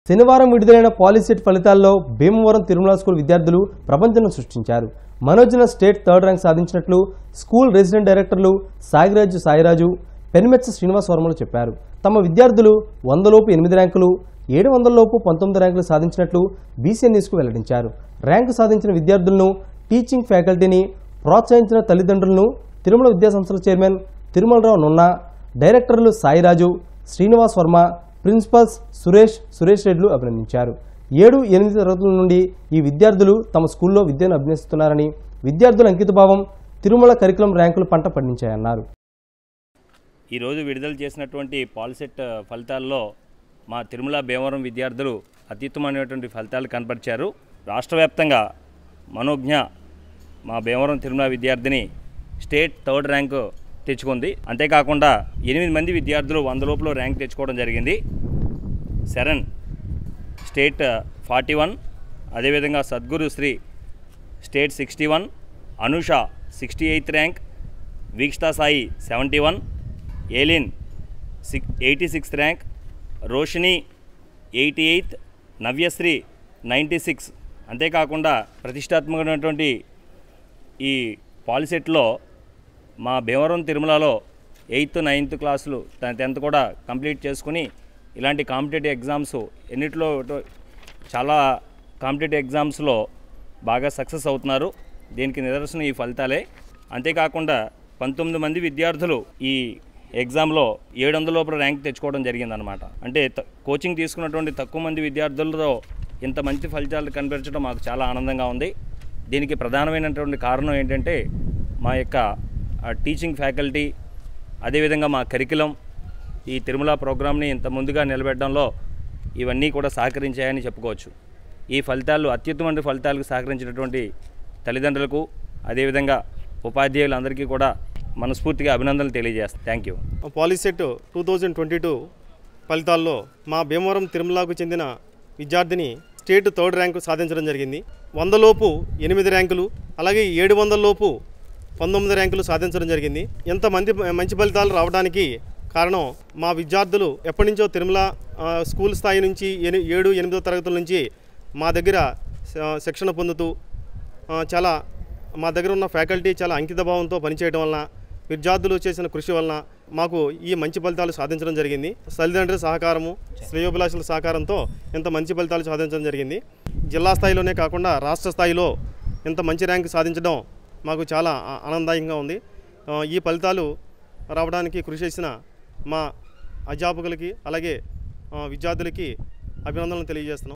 శనివారం విడుదలైన పాలిసెట్ ఫలితాల్లో భీమవరం తిరుమల స్కూల్ విద్యార్థులు ప్రపంచం సృష్టించారు మనోజ్న స్టేట్ థర్డ్ ర్యాంక్ సాధించినట్లు స్కూల్ రెసిడెంట్ డైరెక్టర్లు సాగిరాజు సాయిరాజు పెన్మెచ్చ శ్రీనివాస్ వర్మలు చెప్పారు తమ విద్యార్థులు వందలోపు ఎనిమిది ర్యాంకులు ఏడు వందలలోపు పంతొమ్మిది ర్యాంకులు సాధించినట్లు బీసీఎన్ న్యూస్కు వెల్లడించారు ర్యాంకు సాధించిన విద్యార్థులను టీచింగ్ ఫ్యాకల్టీని ప్రోత్సహించిన తల్లిదండ్రులను తిరుమల విద్యాసంస్థల చైర్మన్ తిరుమలరావు నున్నా డైరెక్టర్లు సాయిరాజు శ్రీనివాస్ వర్మ ప్రిన్సిపల్స్ సురేష్ సురేష్ రెడ్లు అభినందించారు ఏడు ఎనిమిది తరగతుల నుండి ఈ విద్యార్థులు తమ స్కూల్లో విద్యను అభ్యసిస్తున్నారని విద్యార్థుల అంకితభావం తిరుమల కరికులం ర్యాంకులు పంట పండించాయన్నారు ఈరోజు విడుదల చేసినటువంటి పాలిసెట్ ఫలితాల్లో మా తిరుమల భీమవరం విద్యార్థులు అత్యుత్తమైనటువంటి ఫలితాలు కనపరిచారు రాష్ట్ర వ్యాప్తంగా మనోజ్ఞ మా భీమవరం తిరుమల విద్యార్థిని స్టేట్ థర్డ్ ర్యాంకు తెచ్చుకుంది అంతేకాకుండా ఎనిమిది మంది విద్యార్థులు వంద లోపల ర్యాంక్ తెచ్చుకోవడం జరిగింది శరణ్ స్టేట్ ఫార్టీ వన్ అదేవిధంగా Sadguru Sri state sixty one Anusha sixty eighth rank Vikshitha Sai seventy one ఏలిన్ సిక్ eighty sixth rank Roshini eighty eighth Navyasri ninety six అంతేకాకుండా ప్రతిష్టాత్మకమైనటువంటి ఈ పాలిసెట్లో మా భీమవరం తిరుమలలో ఎయిత్ నైన్త్ క్లాసులు టెన్త్ కూడా కంప్లీట్ చేసుకుని ఇలాంటి కాంపిటేటివ్ ఎగ్జామ్స్ ఎన్నిట్లో తో- చాలా కాంపిటేటివ్ ఎగ్జామ్స్లో బాగా సక్సెస్ అవుతున్నారు దీనికి నిదర్శనం ఈ ఫలితాలే అంతేకాకుండా పంతొమ్మిది మంది విద్యార్థులు ఈ ఎగ్జామ్లో ఏడు వందల లోపల ర్యాంక్ తెచ్చుకోవడం జరిగిందనమాట అంటే త- కోచింగ్ తీసుకున్నటువంటి తక్కువ మంది విద్యార్థులతో ఇంత మంచి ఫలితాలు కనిపించడం మాకు చాలా ఆనందంగా ఉంది దీనికి ప్రధానమైనటువంటి కారణం ఏంటంటే మా యొక్క ఆ, టీచింగ్ ఫ్యాకల్టీ అదేవిధంగా మా కరికులం ఈ తిరుమల ప్రోగ్రామ్ని ఇంత ముందుగా నిలబెట్టడంలో ఇవన్నీ కూడా సహకరించాయని చెప్పుకోవచ్చు ఈ ఫలితాలు అత్యుత్తమైన ఫలితాలకు సహకరించినటువంటి తల్లిదండ్రులకు అదేవిధంగా ఉపాధ్యాయులందరికీ కూడా మనస్ఫూర్తిగా అభినందనలు తెలియజేస్తాను thank you Polycet two thousand twenty two ఫలితాల్లో మా భీమవరం తిరుమలకు చెందిన విద్యార్థిని స్టేట్ థర్డ్ ర్యాంకు సాధించడం జరిగింది వందలోపు ఎనిమిది ర్యాంకులు అలాగే ఏడు వందలలోపు పంతొమ్మిది ర్యాంకులు సాధించడం జరిగింది ఎంతమంది మంచి ఫలితాలు రావడానికి కారణం మా విద్యార్థులు ఎప్పటి నుంచో తిరుమల ఆ, స్కూల్ స్థాయి నుంచి ఎని ఏడు ఎనిమిదో తరగతుల నుంచి మా దగ్గర శ- శిక్షణ పొందుతూ ఆ, చాలా మా దగ్గర ఉన్న ఫ్యాకల్టీ చాలా అంకితభావంతో పనిచేయడం వలన విద్యార్థులు చేసిన కృషి వలన మాకు ఈ మంచి ఫలితాలు సాధించడం జరిగింది తల్లిదండ్రుల సహకారము శ్రేయోభిలాషుల సహకారంతో ఇంత మంచి ఫలితాలు సాధించడం జరిగింది జిల్లా స్థాయిలోనే కాకుండా రాష్ట్ర స్థాయిలో ఇంత మంచి ర్యాంక్ సాధించడం మాకు చాలా ఆ- ఆనందదాయకంగా ఉంది ఆ, ఈ ఫలితాలు రావడానికి కృషి చేసిన మా అధ్యాపకులకి అలాగే ఆ, విద్యార్థులకి అభినందనలు తెలియజేస్తున్నాం